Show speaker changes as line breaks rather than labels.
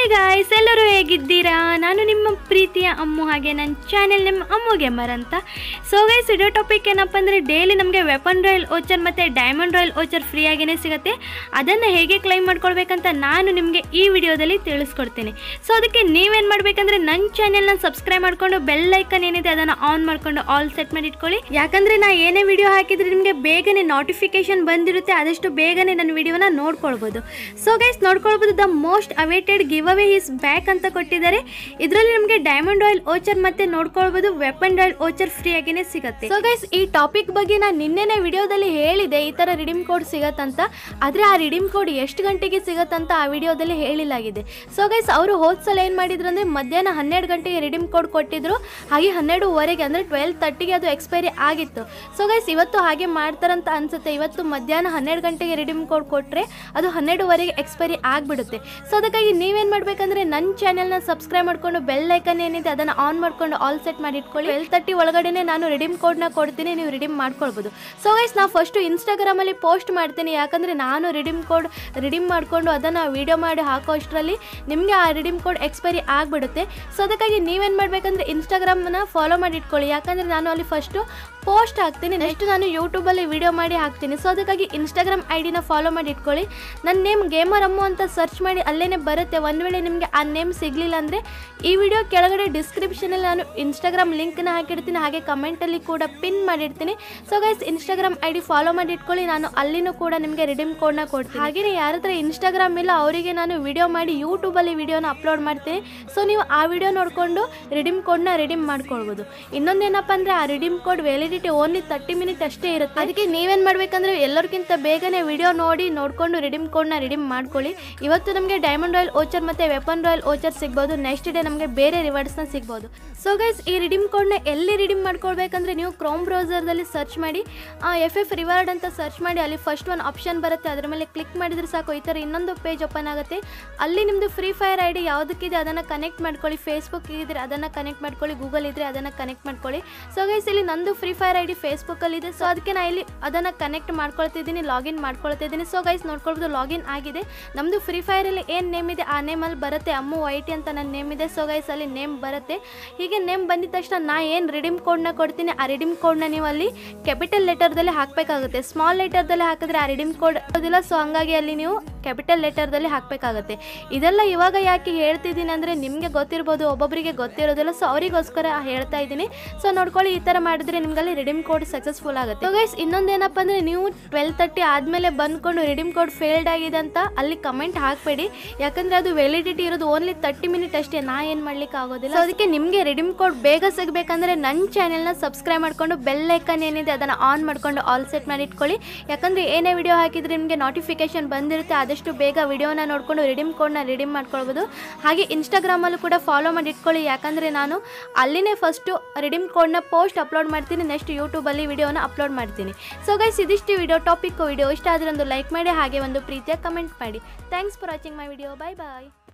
guys ಎಲ್ಲರೂ ಹೇಗಿದ್ದೀರಾ ನಾನು ನಿಮ್ಮ ಪ್ರೀತಿಯ ಅಮ್ಮು ಹಾಗೆ ನನ್ನ ಚಾನೆಲ್ ನಿಮ್ಮ ಅಮ್ಮು ಗೆಮ್ಮರ್ ಅಂತ ಸೊ ಗೈಸ್ ಇಡೋ ಟಾಪಿಕ್ ಏನಪ್ಪ ಅಂದರೆ ಡೈಲಿ ನಮಗೆ ವೆಪನ್ ರಾಯಲ್ ಓಚರ್ ಮತ್ತು ಡೈಮಂಡ್ ರಾಯಲ್ ಓಚರ್ ಫ್ರೀ ಆಗೇ ಸಿಗುತ್ತೆ ಅದನ್ನು ಹೇಗೆ ಕ್ಲೈಮ್ ಮಾಡ್ಕೊಳ್ಬೇಕಂತ ನಾನು ನಿಮಗೆ ಈ ವಿಡಿಯೋದಲ್ಲಿ ತಿಳಿಸ್ಕೊಡ್ತೀನಿ ಸೊ ಅದಕ್ಕೆ ನೀವೇನು ಮಾಡಬೇಕಂದ್ರೆ ನನ್ನ ಚಾನೆಲ್ನ ಸಬ್ಸ್ಕ್ರೈಬ್ ಮಾಡಿಕೊಂಡು ಬೆಲ್ ಐಕನ್ ಏನಿದೆ ಅದನ್ನು ಆನ್ ಮಾಡಿಕೊಂಡು ಆಲ್ ಸೆಟ್ ಮಾಡಿ ಇಟ್ಕೊಳ್ಳಿ ಯಾಕಂದರೆ ನಾ ಏನೇ ವಿಡಿಯೋ ಹಾಕಿದ್ರೆ ನಿಮಗೆ ಬೇಗನೆ ನೋಟಿಫಿಕೇಶನ್ ಬಂದಿರುತ್ತೆ ಆದಷ್ಟು ಬೇಗನೆ ನನ್ನ ವಿಡಿಯೋನ ನೋಡ್ಕೊಳ್ಬೋದು ಸೊ ಗೈಸ್ ನೋಡ್ಕೊಳ್ಬೋದು the most awaited giveaway is back ಅಂತ ಕೊಟ್ಟಿದ್ದಾರೆ ಇದರಲ್ಲಿ ನಮಗೆ ಡೈಮಂಡ್ ಆಯಿಲ್ ಓಚರ್ ಮತ್ತೆ ನೋಡ್ಕೊಳ್ಬೋದು ವೆಪನ್ ಆಯಿಲ್ ಓಚರ್ ಫ್ರೀ ಆಗಿನೇ ಸಿಗುತ್ತೆ ಸೊ ಗೈಸ್ ಈ ಟಾಪಿಕ್ ಬಗ್ಗೆ ನಾನು ನಿನ್ನೆನೇ ವಿಡಿಯೋದಲ್ಲಿ ಹೇಳಿದೆ ಈ ಥರ ರಿಡೀಮ್ ಕೋಡ್ ಸಿಗತ್ತಂತ ಆದರೆ ಆ ರಿಡೀಮ್ ಕೋಡ್ ಎಷ್ಟು ಗಂಟೆಗೆ ಸಿಗತ್ತಂತ ಆ ವಿಡಿಯೋದಲ್ಲಿ ಹೇಳಿಲಾಗಿದೆ ಸೊ ಗೈಸ್ ಅವರು ಹೋದ ಸಲ ಏನು ಮಾಡಿದ್ರು ಅಂದರೆ ಮಧ್ಯಾಹ್ನ ಹನ್ನೆರಡು ಗಂಟೆಗೆ ರಿಡೀಮ್ ಕೋಡ್ ಕೊಟ್ಟಿದ್ರು ಹಾಗೆ ಹನ್ನೆರಡುವರೆಗೆ ಅಂದರೆ ಟ್ವೆಲ್ ತರ್ಟಿಗೆ ಅದು ಎಕ್ಸ್ಪೈರಿ ಆಗಿತ್ತು ಸೊ ಗೈಸ್ ಇವತ್ತು ಹಾಗೆ ಮಾಡ್ತಾರಂತ ಅನ್ಸುತ್ತೆ ಇವತ್ತು ಮಧ್ಯಾಹ್ನ ಹನ್ನೆರಡು ಗಂಟೆಗೆ ರಿಡೀಮ್ ಕೋಡ್ ಕೊಟ್ಟರೆ ಅದು ಹನ್ನೆರಡುವರೆಗೆ ಎಕ್ಸ್ಪೈರಿ ಆಗಿಬಿಡುತ್ತೆ ಸೊ ಅದಕ್ಕಾಗಿ ನೀವೇನು ಮಾಡಬೇಕಂದ್ರೆ ನನ್ನ ಚಾನೆಲ್ನ ಸಬ್ಸ್ಕ್ರೈಬ್ ಮಾಡ್ಕೊಂಡು ಬೆಲ್ ಐಕನ್ ಏನಿದೆ ಅದನ್ನು ಆನ್ ಮಾಡ್ಕೊಂಡು ಆಲ್ ಸೆಟ್ ಮಾಡಿ ಇಟ್ಕೊಳ್ಳಿ ಟ್ವೆಲ್ ತರ್ಟಿ ಒಳಗಡೆನೆ ನಾನು ರಿಡೀಮ್ ಕೋಡ್ನ ಕೊಡ್ತೀನಿ ನೀವು ರಿಡೀಮ್ ಮಾಡ್ಕೊಳ್ಬೋದು ಸೊ ಗೈಸ್ ನಾ ಫಸ್ಟು ಇನ್ಸ್ಟಾಗ್ರಾಮಲ್ಲಿ ಪೋಸ್ಟ್ ಮಾಡ್ತೀನಿ ಯಾಕಂದರೆ ನಾನು ರಿಡೀಮ್ ಕೋಡ್ ರಿಡೀಮ್ ಮಾಡಿಕೊಂಡು ಅದನ್ನು ವೀಡಿಯೋ ಮಾಡಿ ಹಾಕೋ ಅಷ್ಟರಲ್ಲಿ ನಿಮಗೆ ಆ ರಿಡೀಮ್ ಕೋಡ್ ಎಕ್ಸ್ಪೈರಿ ಆಗಿಬಿಡುತ್ತೆ ಸೊ ಅದಕ್ಕಾಗಿ ನೀವೇನು ಮಾಡಬೇಕಂದ್ರೆ ಇನ್ಸ್ಟಾಗ್ರಾಮ್ನ ಫಾಲೋ ಮಾಡಿ ಇಟ್ಕೊಳ್ಳಿ ಯಾಕಂದರೆ ನಾನು ಅಲ್ಲಿ ಫಸ್ಟು ಪೋಸ್ಟ್ ಹಾಕ್ತೀನಿ ನೆಕ್ಸ್ಟ್ ನಾನು ಯೂಟ್ಯೂಬಲ್ಲಿ ವಿಡಿಯೋ ಮಾಡಿ ಹಾಕ್ತೀನಿ ಸೊ ಅದಕ್ಕಾಗಿ ಇನ್ಸ್ಟಾಗ್ರಾಮ್ ಐ ಡಿನ ಫಾಲೋ ಮಾಡಿ ಇಟ್ಕೊಳ್ಳಿ ನನ್ನ ನೇಮ್ ಗೇಮರ್ ಅಮ್ಮು ಅಂತ ಸರ್ಚ್ ಮಾಡಿ ಅಲ್ಲೇ ಬರುತ್ತೆ ಒಂದು ವೇಳೆ ನಿಮಗೆ ಆ ನೇಮ್ ಸಿಗಲಿಲ್ಲ ಅಂದರೆ ಈ ವಿಡಿಯೋ ಕೆಳಗಡೆ ಡಿಸ್ಕ್ರಿಪ್ಷನಲ್ಲಿ ನಾನು ಇನ್ಸ್ಟಾಗ್ರಾಮ್ ಲಿಂಕ್ನ ಹಾಕಿರ್ತೀನಿ ಹಾಗೆ ಕಮೆಂಟಲ್ಲಿ ಕೂಡ ಪಿನ್ ಮಾಡಿರ್ತೀನಿ so guys Instagram I D follow ಮಾಡಿ ಇಟ್ಕೊಳ್ಳಿ ನಾನು ಅಲ್ಲಿನೂ ಕೂಡ ನಿಮಗೆ ರಿಡೀಮ್ ಕೋಡ್ನ ಕೊಡ್ತೀನಿ ಹಾಗೆಯೇ ಯಾರ ಹತ್ರ ಇನ್ಸ್ಟಾಗ್ರಾಮ್ ಇಲ್ಲ ಅವರಿಗೆ ನಾನು ವಿಡಿಯೋ ಮಾಡಿ ಯೂಟ್ಯೂಬಲ್ಲಿ ವಿಡಿಯೋನ ಅಪ್ಲೋಡ್ ಮಾಡ್ತೀನಿ ಸೊ ನೀವು ಆ ವಿಡಿಯೋ ನೋಡಿಕೊಂಡು ರಿಡೀಮ್ ಕೋಡ್ನ ರಿಡೀಮ್ ಮಾಡ್ಕೊಳ್ಬೋದು ಇನ್ನೊಂದೇನಪ್ಪ ಅಂದರೆ ಆ redeem code validity only thirty minute ಅಷ್ಟೇ ಇರುತ್ತೆ ಅದಕ್ಕೆ ನೀವೇನು ಮಾಡಬೇಕಂದ್ರೆ ಎಲ್ಲರಿಗಿಂತ ಬೇಗನೆ ವಿಡಿಯೋ ನೋಡಿ ನೋಡಿಕೊಂಡು ರಿಡೀಮ್ ಕೋಡ್ನ ರಿಡೀಮ್ ಮಾಡ್ಕೊಳ್ಳಿ ಇವತ್ತು ನಮಗೆ ಡೈಮಂಡ್ ರಾಯಲ್ ಓಚರ್ ಮತ್ತು ವೆಪನ್ ರಾಯಲ್ ಓಚರ್ ಸಿಗ್ಬೋದು ನೆಕ್ಸ್ಟ್ ಡೇ ನಮಗೆ ಬೇರೆ ರಿವಾರ್ಡ್ಸ್ನ ಸಿಗ್ಬೋದು ಸೊ ಗೈಸ್ ಈ ರಿಡೀಮ್ ಕೋಡ್ನ ಎಲ್ಲಿ ರಿಡೀಮ್ ಮಾಡ್ಕೊಳ್ಬೇಕಂದ್ರೆ ನೀವು ಕ್ರೋಮ್ ಬ್ರೌಸರ್ದಲ್ಲಿ ಸರ್ಚ್ ಮಾಡಿ ಎಫ್ ಎಫ್ ರಿವಾರ್ಡ್ ಅಂತ ಸರ್ಚ್ ಮಾಡಿ ಅಲ್ಲಿ ಫಸ್ಟ್ ಒಂದು ಆಪ್ಷನ್ ಬರುತ್ತೆ ಅದರ ಮೇಲೆ ಕ್ಲಿಕ್ ಮಾಡಿದ್ರೆ ಸಾಕು ಈ ಥರ ಇನ್ನೊಂದು ಪೇಜ್ ಓಪನ್ ಆಗುತ್ತೆ ಅಲ್ಲಿ ನಿಮ್ಮದು ಫ್ರೀ ಫೈರ್ ಐ ಡಿ ಯಾವುದಕ್ಕಿದೆ ಅದನ್ನು ಕನೆಕ್ಟ್ ಮಾಡ್ಕೊಳ್ಳಿ ಫೇಸ್ಬುಕ್ ಇದ್ರೆ ಅದನ್ನು ಕನೆಕ್ಟ್ ಮಾಡ್ಕೊಳ್ಳಿ ಗೂಗಲ್ ಇದ್ರೆ ಅದನ್ನು ಕನೆಕ್ಟ್ ಮಾಡ್ಕೊಳ್ಳಿ ಸೊ ಗೈಸ್ ಇಲ್ಲಿ ನಂದು ಫ್ರೀ ಫೈರ್ ಐ ಡಿ ಫೇಸ್ಬುಕ್ಕಲ್ಲಿ ಇದೆ ಸೊ ಅದಕ್ಕೆ ನಾನು ಇಲ್ಲಿ ಅದನ್ನು ಕನೆಕ್ಟ್ ಮಾಡ್ಕೊಳ್ತಿದ್ದೀನಿ ಲಾಗಿನ್ ಮಾಡ್ಕೊಳ್ತಿದ್ದೀನಿ ಸೊ ಗೈಸ್ ನೋಡ್ಕೊಳ್ಬೋದು ಲಾಗಿನ್ ಆಗಿದೆ ನಮ್ಮದು ಫ್ರೀ ಫೈರಲ್ಲಿ ಏನು ನೇಮ್ ಇದೆ ಆ ನೇಮಲ್ಲಿ ಬರುತ್ತೆ ಅಮ್ಮು ವೈಟಿ ಅಂತ ನನ್ನ ನೇಮ್ ಇದೆ ಸೊ ಗೈಸ್ ಅಲ್ಲಿ ನೇಮ್ ಬರುತ್ತೆ ಹೀಗೆ ನೇಮ್ ಬಂದಿದ ತಕ್ಷಣ ನಾ ಏನು ರಿಡೀಮ್ ಕೋಡ್ನ ಕೊಡ್ತೀನಿ ಆ ರಿಡೀಮ್ ಕೋಡ್ನ ನೀವು ಅಲ್ಲಿ ಕ್ಯಾಪಿಟಲ್ ಲೆಟರ್ದಲ್ಲಿ ಹಾಕಬೇಕಾಗುತ್ತೆ ಸ್ಮಾಲ್ ಲೆಟರ್ದಲ್ಲಿ ಹಾಕಿದ್ರೆ ಆ ರಿಡೀಮ್ ಕೋಡ್ ಇರೋದಿಲ್ಲ ಸೊ ಹಂಗಾಗಿ ಅಲ್ಲಿ ನೀವು ಕ್ಯಾಪಿಟಲ್ ಲೆಟರ್ದಲ್ಲಿ ಹಾಕಬೇಕಾಗುತ್ತೆ ಇದೆಲ್ಲ ಇವಾಗ ಯಾಕೆ ಹೇಳ್ತಿದ್ದೀನಿ ಅಂದರೆ ನಿಮಗೆ ಗೊತ್ತಿರ್ಬೋದು ಒಬ್ಬೊಬ್ಬರಿಗೆ ಗೊತ್ತಿರೋದಿಲ್ಲ ಸೊ ಅವರಿಗೋಸ್ಕರ ಹೇಳ್ತಾ ಇದ್ದೀನಿ ಸೊ ನೋಡ್ಕೊಳ್ಳಿ ಈ ಥರ ಮಾಡಿದ್ರೆ ನಿಮ್ಗಲ್ಲಿ ರಿಡೀಮ್ ಕೋಡ್ ಸಕ್ಸಸ್ಫುಲ್ ಆಗುತ್ತೆ ಸೊ ಗೈಸ್ ಇನ್ನೊಂದೇನಪ್ಪ ಅಂದರೆ ನೀವು ಟ್ವೆಲ್ ತರ್ಟಿ ಆದಮೇಲೆ ಬಂದ್ಕೊಂಡು ರಿಡೀಮ್ ಕೋಡ್ ಫೇಲ್ಡ್ ಆಗಿದೆ ಅಂತ ಅಲ್ಲಿ ಕಮೆಂಟ್ ಹಾಕಬೇಡಿ ಯಾಕಂದರೆ ಅದು ವ್ಯಾಲಿಡಿಟಿ ಇರೋದು ಓನ್ಲಿ ತರ್ಟಿ ಮಿನಿಟ್ ಅಷ್ಟೇ ನಾ ಏನು ಮಾಡ್ಲಿಕ್ಕೆ ಆಗೋದಿಲ್ಲ ಸೊ ಅದಕ್ಕೆ ನಿಮಗೆ ರಿಡೀಮ್ ಕೋಡ್ ಬೇಗ ಸಿಗಬೇಕಂದ್ರೆ ನನ್ನ ಚಾನೆಲ್ನ ಸಬ್ಸ್ಕ್ರೈಬ್ ಮಾಡ್ಕೊಂಡು ಬೆಲ್ ಐಕನ್ ಏನಿದೆ ಅದನ್ನು ಆನ್ ಮಾಡ್ಕೊಂಡು ಆಲ್ ಸೆಟ್ ಮಾಡಿ ಇಟ್ಕೊಳ್ಳಿ ಯಾಕಂದರೆ ಏನೇ ವಿಡಿಯೋ ಹಾಕಿದ್ರೆ ನಿಮಗೆ ನೋಟಿಫಿಕೇಶನ್ ಬಂದಿರುತ್ತೆ ಆದಷ್ಟು ಬೇಗ ವಿಡಿಯೋನ ನೋಡಿಕೊಂಡು ರಿಡೀಮ್ ಕೋಡ್ನ ರಿಡೀಮ್ ಮಾಡ್ಕೊಳ್ಬೋದು ಹಾಗೆ ಇನ್ಸ್ಟಾಗ್ರಾಮಲ್ಲೂ ಕೂಡ ಫಾಲೋ ಮಾಡಿ ಇಟ್ಕೊಳ್ಳಿ ಯಾಕಂದರೆ ನಾನು ಅಲ್ಲಿನೇ ಫಸ್ಟು ರಿಡೀಮ್ ಕೋಡ್ನ ಪೋಸ್ಟ್ ಅಪ್ಲೋಡ್ ಮಾಡ್ತೀನಿ ನೆಕ್ಸ್ಟ್ ಯೂಟ್ಯೂಬಲ್ಲಿ ವಿಡಿಯೋನ ಅಪ್ಲೋಡ್ ಮಾಡ್ತೀನಿ ಸೊ ಗೈಸ್ ಇದಿಷ್ಟು ವಿಡಿಯೋ ಟಾಪಿಕ್ ವಿಡಿಯೋ ಇಷ್ಟ ಆದರೆ ಒಂದು ಲೈಕ್ ಮಾಡಿ ಹಾಗೆ ಒಂದು ಪ್ರೀತಿಯ ಕಮೆಂಟ್ ಮಾಡಿ thanks for watching my video bye bye